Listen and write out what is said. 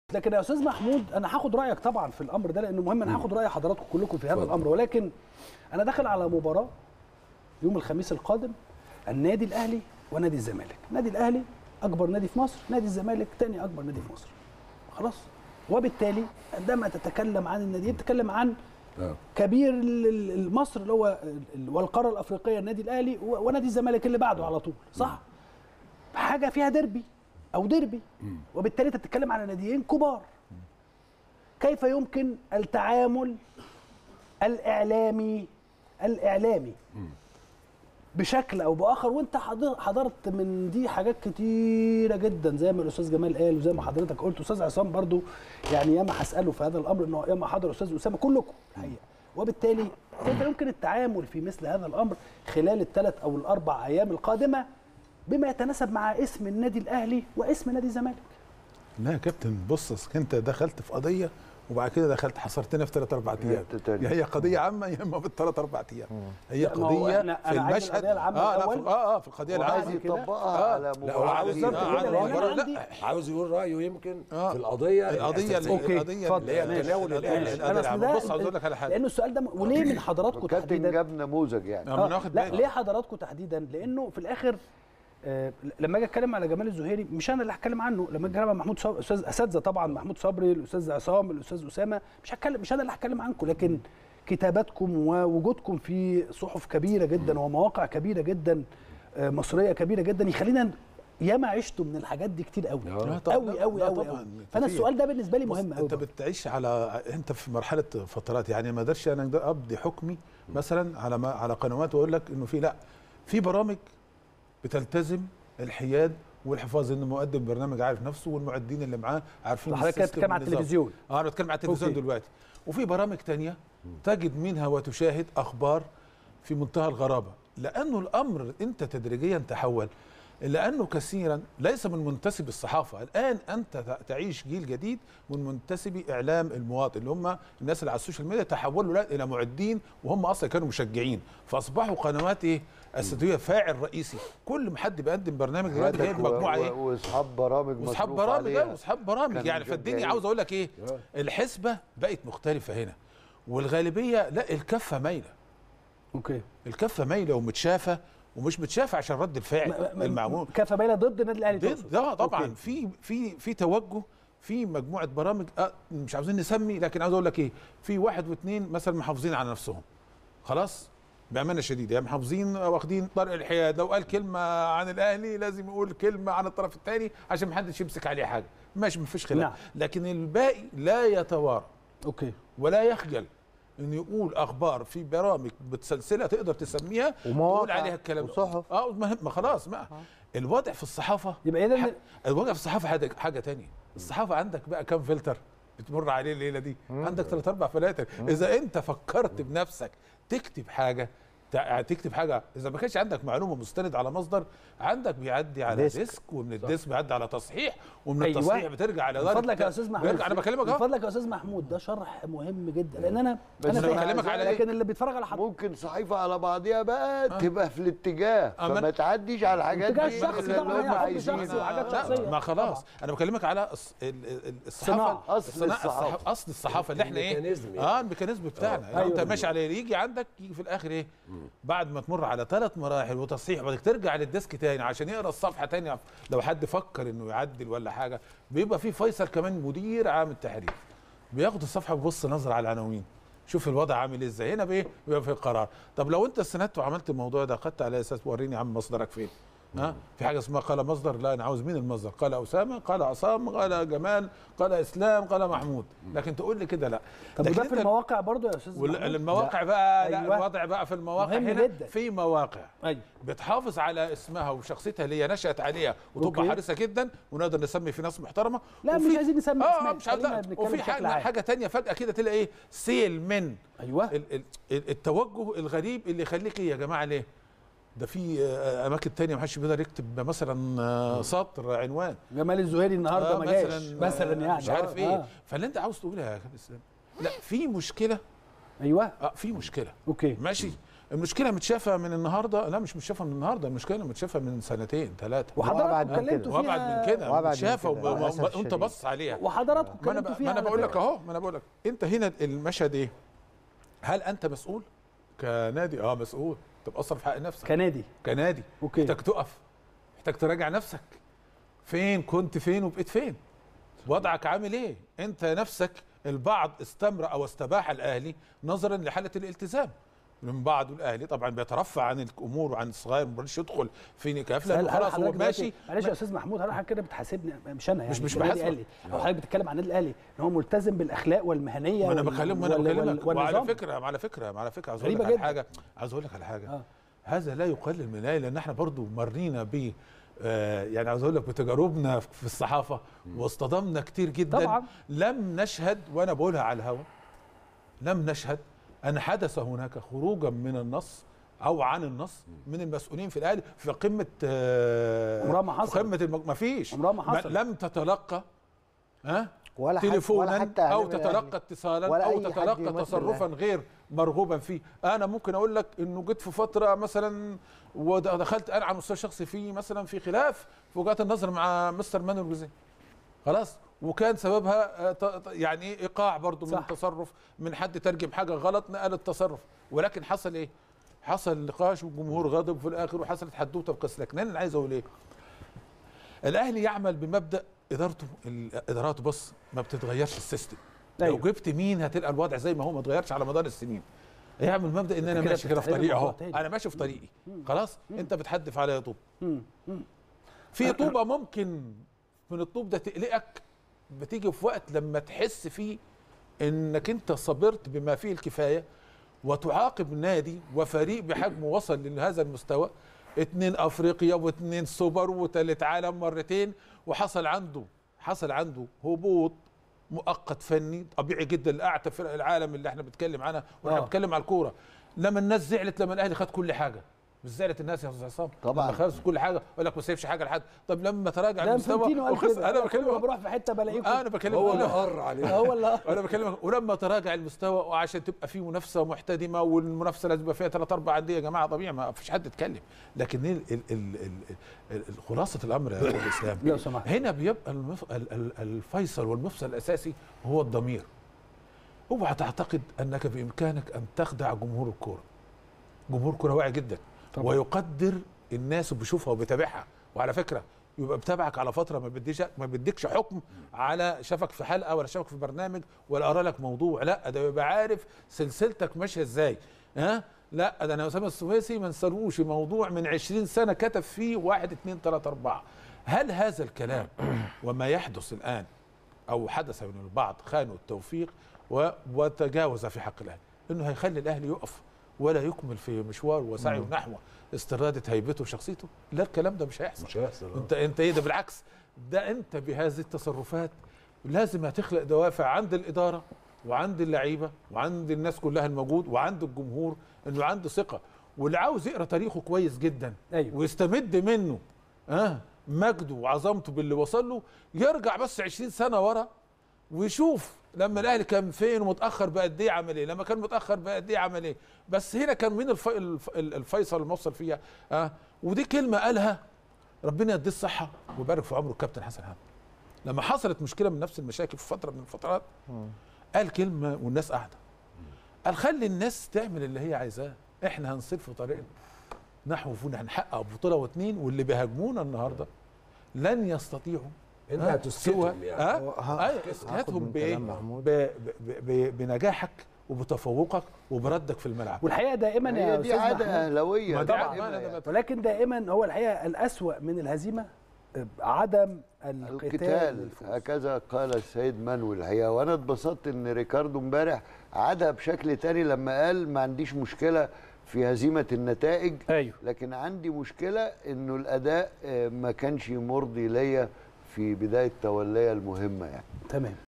لكن يا استاذ محمود انا هاخد رايك طبعا في الامر ده لانه مهم انا هاخد راي حضراتكم كلكم في هذا اتفضل. الامر ولكن انا داخل على مباراه يوم الخميس القادم النادي الاهلي ونادي الزمالك النادي الاهلي اكبر نادي في مصر نادي الزمالك ثاني اكبر نادي في مصر خلاص وبالتالي عندما تتكلم عن النادي بتتكلم عن آه. كبير ال- ال- مصر اللي هو ال- والقاره الافريقيه النادي الاهلي و- ونادي الزمالك اللي بعده على طول صح حاجه فيها ديربي او ديربي وبالتالي انت بتتكلم على ناديين كبار كيف يمكن التعامل الاعلامي الاعلامي بشكل او باخر وانت حضر- حضرت من دي حاجات كتيره جدا زي ما الاستاذ جمال قال وزي ما حضرتك قلت استاذ عصام برضو يعني ياما هساله في هذا الامر انه ياما حضر استاذ اسامه كلكم الحقيقه وبالتالي كيف يمكن التعامل في مثل هذا الامر خلال الثلاث او الاربع ايام القادمه بما يتناسب مع اسم النادي الاهلي واسم نادي الزمالك لا يا كابتن بص أصل انت دخلت في قضيه وبعد كده دخلت حصرتنا في ثلاث اربع ايام حتة تانية. يا هي قضيه عامه يا اما في الثلاث اربع ايام هي لا، ما هو قضيه إحنا- في أنا عايز المشهد القضية العامة اه لا في الأول. اه اه في القضيه وعايز العامه كده. يطبقها آه. على لا هو عاوز مباراه بالظبط آه، كده، عن لأن أنا المباراة، عندي- لا عاوز يقول رايه يمكن آه. في القضيه القضيه الأساسية. أوكي، القضيه اتفضل. اللي هي ماشي. التناول الإعلامي. القضيه أنا أصل العامه ده- بص عاوز اقول لك على حاجه لانه السؤال ده م- وليه من حضراتكم كابتن تحديدا جاب نموذج يعني آه، ما أنا واخد لا بالي. ليه حضراتكم تحديدا لانه في الاخر آه، لما اجي اتكلم على جمال الزهيري مش انا اللي هتكلم عنه لما اجي اتكلم عن محمود صبري استاذ اساتذه طبعا محمود صبري الاستاذ عصام الاستاذ اسامه مش هتكلم مش انا اللي هتكلم عنكم لكن كتاباتكم ووجودكم في صحف كبيره جدا ومواقع كبيره جدا آه، مصريه كبيره جدا يخلينا ياما عشتوا من الحاجات دي كتير قوي لا طبعاً، قوي لا- قوي لا قوي طبعاً، قوي فانا كتير. السؤال ده بالنسبه لي بص، مهم قوي انت بتعيش على انت في مرحله فترات يعني ما اقدرش انا أقدر ابدي حكمي مثلا على ما على قنوات واقول لك انه في لا في برامج بتلتزم الحياد والحفاظ ان مقدم برنامج عارف نفسه والمعدين اللي معاه عارفين حضرتك كده السيستم بتتكلم على والنظام. التلفزيون اه انا بتكلم على التلفزيون أوكي. دلوقتي وفي برامج تانية تجد منها وتشاهد اخبار في منتهى الغرابه لانه الامر انت تدريجيا تحول لانه كثيرا ليس من منتسب الصحافه الان انت ت- تعيش جيل جديد من منتسبي اعلام المواطن اللي هم الناس اللي على السوشيال ميديا تحولوا لا الى معدين وهم اصلا كانوا مشجعين فاصبحوا قنوات ايه استوديو فاعل رئيسي كل ما حد بيقدم برنامج دلوقتي جايب حياتك و- مجموعه و- ايه واصحاب برامج واصحاب مصروف برامج عليها. اه واصحاب برامج كانوا يعني فالدنيا مشجعين. عاوز اقول لك ايه آه. الحسبه بقت مختلفه هنا والغالبيه لا الكفه مايله اوكي الكفه مايله ومتشافه ومش متشافه عشان رد الفعل المعمول كفه باينه ضد النادي الاهلي ضد تقصد. ده طبعا أوكي. في في في توجه في مجموعه برامج آه مش عاوزين نسمي لكن عاوز اقول لك ايه في واحد واثنين مثلا محافظين على نفسهم خلاص بامانه شديده يعني محافظين واخدين طريق الحياد لو قال كلمه عن الاهلي لازم يقول كلمه عن الطرف الثاني عشان ما حدش يمسك عليه حاجه ماشي ما فيش خلاف نعم. لكن الباقي لا يتوارى اوكي ولا يخجل انه يقول اخبار في برامج بتسلسلها تقدر تسميها ومواقع تقول عليها الكلام ده. وصحف. اه ما ما خلاص ما الوضع في الصحافه يبقى اذا ح- الوضع في الصحافه حاجه حاجه تانية الصحافه عندك بقى كام فلتر بتمر عليه الليله دي عندك ثلاث اربع فلاتر اذا انت فكرت بنفسك تكتب حاجه تع- تكتب حاجه اذا ما كانش عندك معلومه مستند على مصدر عندك بيعدي على ديسك. ديسك, ومن الديسك بيعدي على تصحيح ومن أيوة. التصحيح بترجع على من إدارة فضلك يا الت- استاذ محمود بيرجع انا بكلمك من اهو فضلك يا استاذ محمود ده شرح مهم جدا لان انا بس انا أنا فاهم. بكلمك على إيه؟ لكن اللي بيتفرج على حضرتك ممكن صحيفه على بعضيها بقى تبقى في الاتجاه أما- فما تعديش على الحاجات الاتجاه دي الشخصي اللي طبعاً، هم هي حب عايزينه. شخصي وحاجات لا، شخصية. ما خلاص طبعاً. انا بكلمك على الص- ال- ال- الصحافه صناعة. أصل الصناعة- الصحافة. الصح- اصل الصحافه اللي احنا ايه الميكانيزم يعني. اه الميكانيزم بتاعنا يعني أيوة. انت ماشي عليه يجي عندك يجي في الاخر ايه بعد ما تمر على ثلاث مراحل وتصحيح بعدك ترجع للديسك تاني عشان يقرا الصفحه تاني لو حد فكر انه يعدل ولا حاجه بيبقى في فيصل كمان مدير عام التحرير بياخد الصفحه ويبص نظره على العناوين شوف الوضع عامل ازاي هنا بايه بيبقى في القرار طب لو انت استندت وعملت الموضوع ده خدت على اساس وريني يا عم مصدرك فين ها في حاجه اسمها قال مصدر لا انا عاوز مين المصدر قال اسامه قال عصام قال جمال قال اسلام قال محمود لكن تقول لي كده لا طب لكن وده في انت- المواقع برضو يا استاذ محمود؟ والمواقع بقى لا أيوة. الوضع بقى في المواقع مهم هنا جدا. في مواقع ايوه بتحافظ على اسمها وشخصيتها اللي هي نشأت عليها وتبقى أوكي. حريصه جدا ونقدر نسمي في ناس محترمه لا، وفي- مش عايزين نسمي اه أسماء، مش عايز خلينا بنتكلم وفي بشكل حاجه عام. حاجه تانية فجاه كده تلاقي ايه سيل من ايوه ال ال ال- التوجه الغريب اللي يخليك ايه يا جماعه ليه ده في آه، اماكن تانية ما حدش بيقدر يكتب مثلا آه، سطر عنوان جمال الزهيري النهارده آه، ما جاش مثلا آه، يعني مش عارف آه، ايه آه. فاللي انت عاوز تقولها يا كابتن اسلام لا في مشكله ايوه اه في مشكله اوكي ماشي المشكله متشافه من النهارده لا مش متشافه من النهارده المشكله متشافه من سنتين ثلاثه وحضراتكم وأبعد من كده. اتكلمتوا فيها وابعد من كده وأبعد من متشافه كده، وب- للأسف وب- وانت الشديد. بص عليها وحضراتكم ما انا اتكلمتوا ب- فيها ما انا على بقول لك فكرة. اهو ما انا بقول لك انت هنا المشهد ايه هل انت مسؤول كنادي اه مسؤول انت مقصر في حق نفسك كنادي كنادي اوكي محتاج تقف محتاج تراجع نفسك فين كنت فين وبقيت فين وضعك عامل ايه انت نفسك البعض استمر او استباح الاهلي نظرا لحاله الالتزام من بعض الاهلي طبعا بيترفع عن الامور وعن الصغير ما بيرضاش يدخل في نكاف هل لانه هل خلاص هو حضرتك دلوقتي- ماشي معلش يا استاذ محمود هل حضرتك كده بتحاسبني مش انا يعني مش- مش النادي بحاسبك. الاهلي او حضرتك بتتكلم عن النادي الاهلي ان هو ملتزم بالاخلاق والمهنيه ما انا وال- بكلم ما انا وال- بكلمك وال- وعلى والنظام. فكره على فكره على فكره عاوز اقول غريبة لك على جدا. حاجه عاوز اقول لك على حاجه آه. هذا لا يقلل من الاهلي لان احنا برضو مرينا ب آه، يعني عاوز اقول لك بتجاربنا في الصحافه واصطدمنا كتير جدا طبعا. لم نشهد وانا بقولها على الهواء لم نشهد ان حدث هناك خروجا من النص او عن النص من المسؤولين في الاهلي في قمه آه، عمرها ما في حصل. قمه المج... ما فيش عمرها ما حصل. لم تتلقى ها ولا حد- ولا تليفونا حتى او إعلام تتلقى الأهلي. اتصالا ولا او أي حد تتلقى يمثل تصرفا الأهلي. غير مرغوبا فيه انا ممكن اقول لك انه جيت في فتره مثلا ودخلت انا على المستوى الشخصي في مثلا في خلاف في وجهات النظر مع مستر مانويل جوزيه خلاص وكان سببها آه، ط- ط- يعني ايه ايقاع برضو من صح. تصرف من حد ترجم حاجه غلط نقل التصرف ولكن حصل ايه حصل نقاش والجمهور غضب في الاخر وحصلت حدوته بقصه لكن انا عايز اقول ايه الاهلي يعمل بمبدا ادارته ال- اداراته بص ما بتتغيرش السيستم لو أيوة. جبت مين هتلقى الوضع زي ما هو ما اتغيرش على مدار السنين يعمل مبدا ان انا كده ماشي كده في بتفتح لنا طريقي اهو موضوع تاني. انا ماشي في طريقي خلاص انت بتحدف عليا طوب مم. مم. في طوبه ممكن من الطوب ده تقلقك بتيجي في وقت لما تحس فيه انك انت صبرت بما فيه الكفايه وتعاقب نادي وفريق بحجمه وصل لهذا المستوى اتنين افريقيا واتنين سوبر وتالت عالم مرتين وحصل عنده حصل عنده هبوط مؤقت فني طبيعي جدا لاعتى فرق العالم اللي احنا بنتكلم عنها واحنا آه. بنتكلم على الكوره لما الناس زعلت لما الاهلي خد كل حاجه مش زعلت الناس يا استاذ عصام طبعاً. لما خد كل حاجه يقول لك ما سيبش حاجه لحد طب لما تراجع ده المستوى انفنتينو قال وخسر كده انا كل ما بكلمك بروح في حته بلاقيكم انا بكلمك هو اللي أنا- قر عليه هو اللي انا بكلمك ولما تراجع المستوى وعشان تبقى في منافسه محتدمه والمنافسه لازم يبقى فيها ثلاث اربع انديه يا جماعه طبيعي ما فيش حد يتكلم لكن ال ال ال ال ال ال خلاصه الامر يا أخي الاسلام لو سمحت. هنا بيبقى المف... ال- ال- الفيصل والمفصل الاساسي هو الضمير اوعى تعتقد انك بامكانك ان تخدع جمهور الكوره جمهور كوره واعي جدا طبعا. ويقدر الناس وبيشوفها وبيتابعها وعلى فكره يبقى بتابعك على فتره ما بديش ما بديكش حكم على شافك في حلقه ولا شافك في برنامج ولا قرا لك موضوع لا ده بيبقى عارف سلسلتك ماشيه ازاي ها لا ده انا اسامه السويسي ما نسالوش موضوع من 20 سنه كتب فيه واحد اثنين ثلاثه اربعه هل هذا الكلام وما يحدث الان او حدث من البعض خانوا التوفيق و- وتجاوز في حق الاهلي انه هيخلي الاهلي يقف ولا يكمل في مشوار وسعيه نحو استرادة هيبته وشخصيته لا الكلام ده مش هيحصل مش هيحصل آه. انت انت ايه ده بالعكس ده انت بهذه التصرفات لازم هتخلق دوافع عند الاداره وعند اللعيبه وعند الناس كلها الموجود وعند الجمهور انه عنده ثقه واللي عاوز يقرا تاريخه كويس جدا أيوة. ويستمد منه اه مجده وعظمته باللي وصل له يرجع بس 20 سنه ورا ويشوف لما الاهلي كان فين ومتاخر بقد ايه عمل ايه لما كان متاخر بقد ايه عمل ايه بس هنا كان مين الف... الف... الفيصل الموصل فيها اه ودي كلمه قالها ربنا يديه الصحه ويبارك في عمره الكابتن حسن حمد لما حصلت مشكله من نفس المشاكل في فتره من الفترات قال كلمه والناس قاعده قال خلي الناس تعمل اللي هي عايزاه احنا هنصير في طريقنا نحو فون هنحقق بطوله واثنين واللي بيهاجمونا النهارده لن يستطيعوا انت آه، هتسكتهم سوى- يعني اه ه- ايوه هاخد اسكاتهم من بايه كلام محمود. ب- ب- ب- بنجاحك وبتفوقك وبردك في الملعب والحقيقه دائما يا هي دي استاذ عاده محمود اهلاويه ما دي دائمة عادة- ما أنا يعني. ده ولكن دائما هو الحقيقه الاسوا من الهزيمه عدم القتال القتال للفوز. هكذا قال السيد مانويل الحقيقه وانا اتبسطت ان ريكاردو امبارح عادها بشكل تاني لما قال ما عنديش مشكله في هزيمه النتائج ايوه لكن عندي مشكله انه الاداء آه، ما كانش مرضي ليا في بدايه توليه المهمه يعني تمام